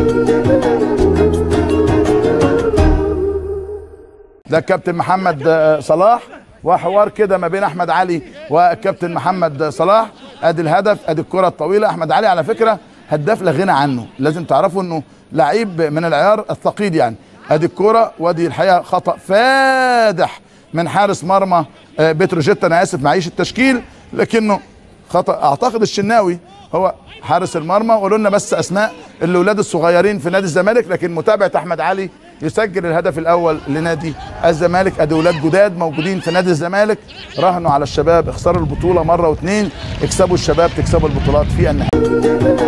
ده الكابتن محمد آه، صلاح وحوار كده ما بين احمد علي والكابتن محمد صلاح ادي الهدف ادي الكره الطويله احمد علي على فكره هداف لا غنى عنه لازم تعرفوا انه لعيب من العيار الثقيل يعني ادي الكره وادي الحقيقه خطا فادح من حارس مرمى آه، بتروجيت انا اسف معيش التشكيل لكنه خطا اعتقد الشناوي هو حارس المرمى وقولوا لنا بس اسماء الاولاد الصغيرين في نادي الزمالك لكن متابعه احمد علي يسجل الهدف الاول لنادي الزمالك ادي اولاد جداد موجودين في نادي الزمالك راهنوا على الشباب اخسروا البطوله مره واثنين اكسبوا الشباب تكسبوا البطولات في النهايه